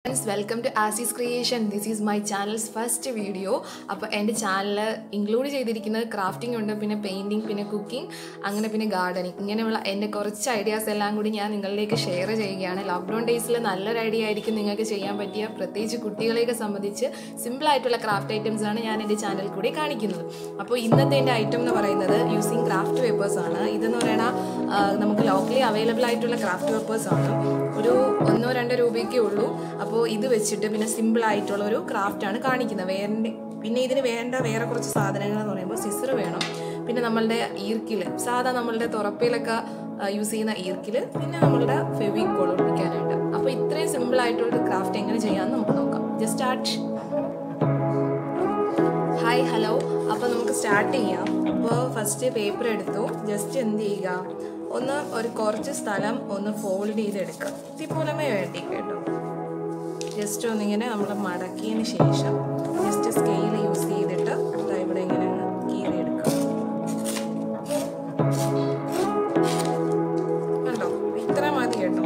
Friends welcome to Asees creation this is my channel's first video അപ്പോൾ എൻ്റെ channel include ചെയ്തിരിക്കുന്നത് crafting ഉണ്ട് പിന്നെ പെയിൻറ്റിങ് പിന്നെ കുക്കിംഗ് അങ്ങനെ പിന്നെ ഗാർഡനിങ് ഇങ്ങനെയുള്ള എൻ്റെ കുറച്ച് ഐഡിയാസ് എല്ലാം കൂടി ഞാൻ നിങ്ങളിലേക്ക് ഷെയർ ചെയ്യുകയാണ് ലോക്ക്ഡൗൺ ഡേയ്സിൽ നല്ലൊരു ഐഡിയ ആയിരിക്കും നിങ്ങൾക്ക് ചെയ്യാൻ പറ്റിയ പ്രത്യേകിച്ച് കുട്ടികളെയൊക്കെ സംബന്ധിച്ച് സിമ്പിളായിട്ടുള്ള ക്രാഫ്റ്റ് ഐറ്റംസ് ആണ് ഞാൻ എൻ്റെ ചാനലിൽ കൂടി കാണിക്കുന്നത് അപ്പോൾ ഇന്നത്തെ എൻ്റെ ഐറ്റം എന്ന് പറയുന്നത് യൂസിങ് ക്രാഫ്റ്റ് പേപ്പേഴ്സ് ആണ് ഇതെന്ന് പറയുന്ന ആ, നമുക്ക് ലോക്കലി അവൈലബിൾ ആയിട്ടുള്ള ക്രാഫ്റ്റ് പേപ്പേഴ്സ് ആണ് ഒരു ഒന്നോ രണ്ടോ രൂപയ്ക്കേ ഉള്ളൂ അപ്പോൾ ഇത് വെച്ചിട്ട് പിന്നെ സിമ്പിൾ ആയിട്ടുള്ള ഒരു ക്രാഫ്റ്റ് ആണ് കാണിക്കുന്നത് വേറെ പിന്നെ ഇതിന് വേണ്ട വേറെ കുറച്ച് സാധനങ്ങൾ എന്ന് പറയുമ്പോൾ സിസർ വേണം പിന്നെ നമ്മളുടെ ഈർക്കിൽ സാധാ നമ്മളുടെ തുറപ്പയിലൊക്കെ യൂസ് ചെയ്യുന്ന ഈർക്കിൽ പിന്നെ നമ്മളുടെ ഫെവിക്കോൾ ഒട്ടിക്കാനായിട്ട് അപ്പോൾ ഇത്രയും സിമ്പിൾ ആയിട്ടുള്ള ഒരു ക്രാഫ്റ്റ് എങ്ങനെ ചെയ്യാമെന്ന് നമുക്ക് നോക്കാം ജസ്റ്റ് സ്റ്റാർട്ട് ഹായ് ഹലോ അപ്പോൾ നമുക്ക് സ്റ്റാർട്ട് ചെയ്യാം അപ്പോൾ ഫസ്റ്റ് പേപ്പർ എടുത്തു ജസ്റ്റ് എന്ത് ചെയ്യുക ഒന്ന് ഒരു കുറച്ച് സ്ഥലം ഒന്ന് ഫോൾഡ് ചെയ്തെടുക്കുക ഇതുപോലമേ വേണ്ടി കേട്ടോ ജസ്റ്റ് ഒന്നിങ്ങനെ നമ്മൾ മടക്കിയതിന് ശേഷം ജസ്റ്റ് സ്കെയിൽ യൂസ് ചെയ്തിട്ട് ദാ ഇവിടെ ഇങ്ങനെ കീറിയെടുക്കുക കണ്ടോ ഇത്ര മതി കേട്ടോ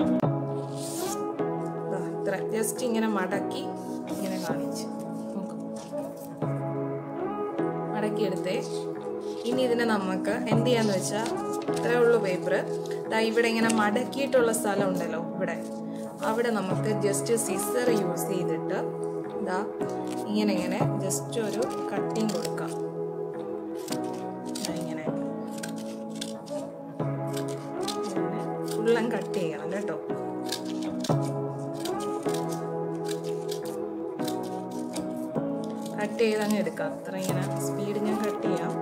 ദാ ഇത്ര ജസ്റ്റ് ഇങ്ങനെ മടക്കി ഇങ്ങനെ കാണിച്ച് നോക്കാം മടക്കിയെടുത്തേ ഇനി ഇതിനെ നമുക്ക് എന്ത് ചെയ്യാന്ന് വെച്ചാൽ ഇത്രേ ഉള്ളൂ പേപ്പർ ദാ ഇവിടെ ഇങ്ങനെ മടക്കിയിട്ടുള്ള സ്ഥലം ഉണ്ടല്ലോ ഇവിടെ അവിടെ നമുക്ക് ജസ്റ്റ് സിസർ യൂസ് ചെയ്തിട്ട് ദാ ഇങ്ങനെ ഇങ്ങനെ ജസ്റ്റ് ഒരു കട്ടിങ് കൊടുക്കാം ദാ ഇങ്ങനെ ഫുള്ളും കട്ട് ചെയ്യണം കേട്ടോ കട്ട് ചെയ്ത് അങ്ങ് എടുക്കാം അത്ര ഇങ്ങനെ സ്പീഡ് ഞാൻ കട്ട് ചെയ്യാം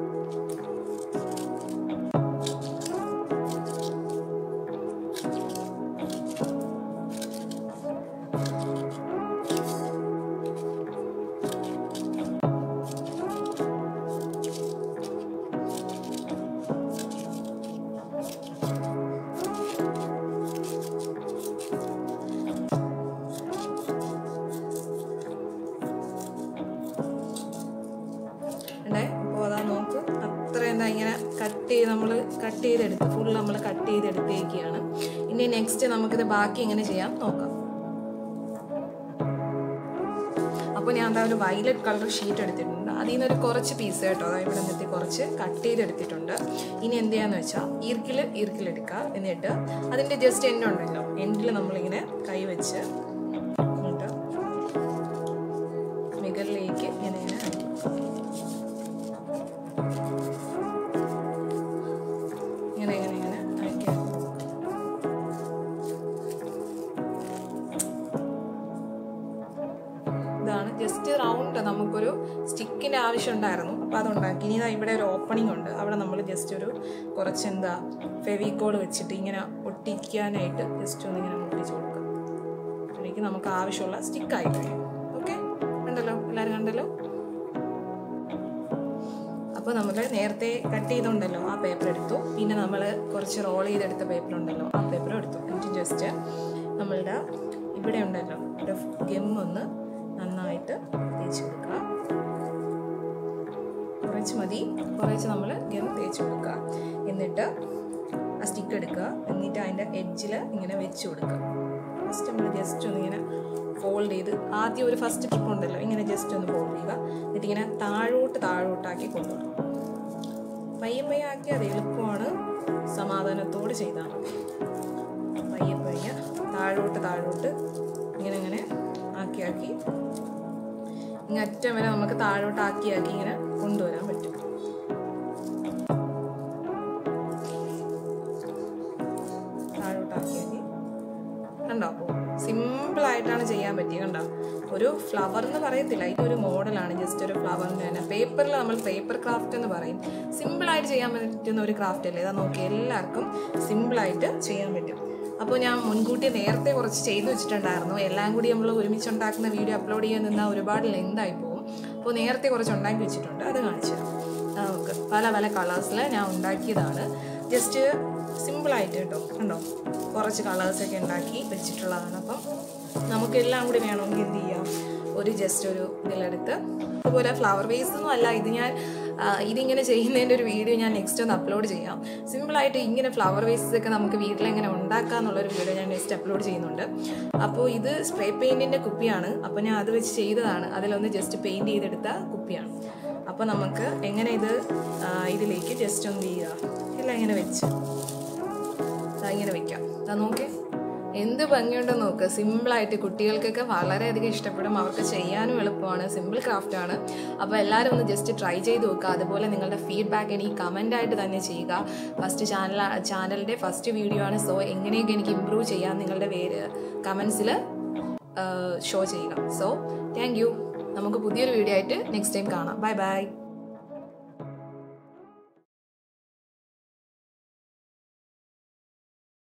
ഉണ്ടേ അപ്പോൾ അതാ നോക്ക് അത്ര എന്താ ഇങ്ങനെ കട്ട് ചെയ്ത് നമ്മൾ കട്ട് ചെയ്തെടുത്ത് ഫുൾ നമ്മൾ കട്ട് ചെയ്തെടുത്തേക്കാണ് ഇനി നെക്സ്റ്റ് നമുക്കിത് ബാക്കി എങ്ങനെ ചെയ്യാം നോക്കാം അപ്പോൾ ഞാൻ എന്താ ഒരു വയലറ്റ് കളർ ഷീറ്റ് എടുത്തിട്ടുണ്ട് അതിൽ നിന്ന് ഒരു കുറച്ച് പീസ് കേട്ടോ അതായത് ഇവിടെ നിന്നെത്തി കുറച്ച് കട്ട് ചെയ്തെടുത്തിട്ടുണ്ട് ഇനി എന്ത് ചെയ്യാന്ന് വെച്ചാൽ ഈർക്കിൽ ഈർക്കിലെടുക്കുക എന്നിട്ട് അതിൻ്റെ ജസ്റ്റ് എൻഡ് ഉണ്ടല്ലോ എൻഡിൽ നമ്മളിങ്ങനെ കൈ വെച്ച് എന്നിട്ട് മുകളിലേക്ക് ഇങ്ങനെ ഇങ്ങനെ അടിക്കും. ഇങ്ങനെ ഇങ്ങനെ ഇങ്ങനെ അയക്കാം ഇതാണ് ജസ്റ്റ് റൗണ്ട് നമുക്കൊരു സ്റ്റിക്കിൻ്റെ ആവശ്യം ഉണ്ടായിരുന്നു അപ്പോൾ അതുണ്ടാക്കി ഇനി ഇതാ ഇവിടെ ഒരു ഓപ്പണിംഗ് ഉണ്ട് അവിടെ നമ്മൾ ജസ്റ്റ് ഒരു കുറച്ച് എന്താ ഫെവിക്കോൾ വെച്ചിട്ട് ഇങ്ങനെ ഒട്ടിക്കാനായിട്ട് ജസ്റ്റ് ഒന്ന് ഇങ്ങനെ ഒട്ടിച്ച് കൊടുക്കുക അപ്പോഴേക്ക് നമുക്ക് ആവശ്യമുള്ള സ്റ്റിക്കായി കഴിയും ഓക്കെ കണ്ടല്ലോ എല്ലാവരും കണ്ടല്ലോ അപ്പോൾ നമ്മൾ നേരത്തെ കട്ട് ചെയ്തുണ്ടല്ലോ ആ പേപ്പർ എടുത്തു പിന്നെ നമ്മൾ കുറച്ച് റോൾ ചെയ്തെടുത്ത പേപ്പർ ഉണ്ടല്ലോ ആ പേപ്പർ എടുത്തു എന്നിട്ട് ജസ്റ്റ് നമ്മളുടെ ഇവിടെ ഉണ്ടല്ലോ ഇവിടെ ഗം ഒന്ന് നന്നായിട്ട് തേച്ച് കൊടുക്കുക കുറച്ച് മതി കുറച്ച് നമ്മൾ ഗം തേച്ച് കൊടുക്കുക എന്നിട്ട് ആ സ്റ്റിക്ക് എടുക്കുക എന്നിട്ട് അതിൻ്റെ എഡ്ജിൽ ഇങ്ങനെ വെച്ച് കൊടുക്കുക ഫസ്റ്റ് നമ്മൾ ജസ്റ്റ് ഒന്ന് ഇങ്ങനെ ഫോൾഡ് ചെയ്ത് ആദ്യം ഒരു ഫസ്റ്റ് ട്രിപ്പ് ഉണ്ടല്ലോ ഇങ്ങനെ ജസ്റ്റ് ഒന്ന് ഫോൾഡ് ചെയ്യുക എന്നിട്ട് ഇങ്ങനെ താഴോട്ട് താഴോട്ടാക്കി കൊണ്ടുപോകും പയ്യെ പയ്യെ ആക്കി അത് എളുപ്പമാണ് സമാധാനത്തോട് ചെയ്താൽ മതി പയ്യെ പയ്യെ താഴോട്ട് താഴോട്ട് ഇങ്ങനെ ഇങ്ങനെ ആക്കി ആക്കി ഇങ്ങനെ അറ്റം വരെ നമുക്ക് താഴോട്ട് ആക്കി ആക്കി ഇങ്ങനെ കൊണ്ടുവരാൻ പറ്റും താഴോട്ടാക്കി ആക്കി കണ്ടോ അപ്പോൾ സിമ്പിളായിട്ടാണ് ചെയ്യാൻ പറ്റിയത് കണ്ടോ ഒരു ഫ്ലവർ എന്ന് പറയത്തില്ല ഇതൊരു മോഡലാണ് ജസ്റ്റ് ഒരു ഫ്ലവറിൻ്റെ തന്നെ പേപ്പറിൽ നമ്മൾ പേപ്പർ ക്രാഫ്റ്റ് എന്ന് പറയും സിമ്പിളായിട്ട് ചെയ്യാൻ പറ്റുന്ന ഒരു ക്രാഫ്റ്റ് അല്ലേ ഇതാ നോക്കി എല്ലാവർക്കും സിമ്പിളായിട്ട് ചെയ്യാൻ പറ്റും അപ്പോൾ ഞാൻ മുൻകൂട്ടി നേരത്തെ കുറച്ച് ചെയ്തു വെച്ചിട്ടുണ്ടായിരുന്നു എല്ലാം കൂടി നമ്മൾ ഒരുമിച്ച് ഉണ്ടാക്കുന്ന വീഡിയോ അപ്ലോഡ് ചെയ്യാൻ നിന്നാൽ ഒരുപാട് ലെങ്തായി പോകും അപ്പോൾ നേരത്തെ കുറച്ച് ഉണ്ടാക്കി വെച്ചിട്ടുണ്ട് അത് കാണിച്ചു തരാം ആ, നമുക്ക് പല പല കളേഴ്സിൽ ഞാൻ ഉണ്ടാക്കിയതാണ് ജസ്റ്റ് സിമ്പിളായിട്ട് കേട്ടോ കണ്ടോ കുറച്ച് കളേഴ്സൊക്കെ ഉണ്ടാക്കി വെച്ചിട്ടുള്ളതാണ് അപ്പം നമുക്കെല്ലാം കൂടി വേണമെങ്കിൽ എന്ത് ചെയ്യാം ഒരു ജസ്റ്റ് ഒരു ഇതിലെടുത്ത് അതുപോലെ ഫ്ലവർ വേസ് ഒന്നും അല്ല ഇത് ഞാൻ ഇതിങ്ങനെ ചെയ്യുന്നതിൻ്റെ ഒരു വീഡിയോ ഞാൻ നെക്സ്റ്റ് ഒന്ന് അപ്ലോഡ് ചെയ്യാം സിമ്പിളായിട്ട് ഇങ്ങനെ ഫ്ലവർ വേസസ് ഒക്കെ നമുക്ക് വീട്ടിലെങ്ങനെ ഉണ്ടാക്കാം എന്നുള്ളൊരു വീഡിയോ ഞാൻ നെക്സ്റ്റ് അപ്ലോഡ് ചെയ്യുന്നുണ്ട് അപ്പോൾ ഇത് സ്പ്രേ പെയിൻറ്റിൻ്റെ കുപ്പിയാണ് അപ്പോൾ ഞാൻ അത് വെച്ച് ചെയ്തതാണ് അതിലൊന്ന് ജസ്റ്റ് പെയിൻറ്റ് ചെയ്തെടുത്ത കുപ്പിയാണ് അപ്പോൾ നമുക്ക് എങ്ങനെ ഇത് ആ, ഇതിലേക്ക് ജസ്റ്റ് ഒന്ന് ചെയ്യുക എല്ലാം ഇങ്ങനെ വെച്ച് ദാ ഇങ്ങനെ വെക്കാം ദാ നോക്കേ എന്ത് ഭംഗിയുണ്ടെന്ന് നോക്ക് സിമ്പിളായിട്ട് കുട്ടികൾക്കൊക്കെ വളരെയധികം ഇഷ്ടപ്പെടും അവർക്ക് ചെയ്യാനും എളുപ്പമാണ് സിമ്പിൾ ക്രാഫ്റ്റാണ് അപ്പോൾ എല്ലാവരും ഒന്ന് ജസ്റ്റ് ട്രൈ ചെയ്ത് നോക്കുക അതുപോലെ നിങ്ങളുടെ ഫീഡ്ബാക്ക് എനിക്ക് കമൻ്റായിട്ട് തന്നെ ചെയ്യുക ഫസ്റ്റ് ചാനൽ ചാനലിൻ്റെ ഫസ്റ്റ് വീഡിയോ ആണ് സോ എങ്ങനെയൊക്കെ എനിക്ക് ഇമ്പ്രൂവ് ചെയ്യാം നിങ്ങളുടെ പേര് കമൻസിൽ ഷോ ചെയ്യുക സോ താങ്ക് യു നമുക്ക് പുതിയൊരു വീഡിയോ ആയിട്ട് നെക്സ്റ്റ് ടൈം കാണാം ബൈ ബൈ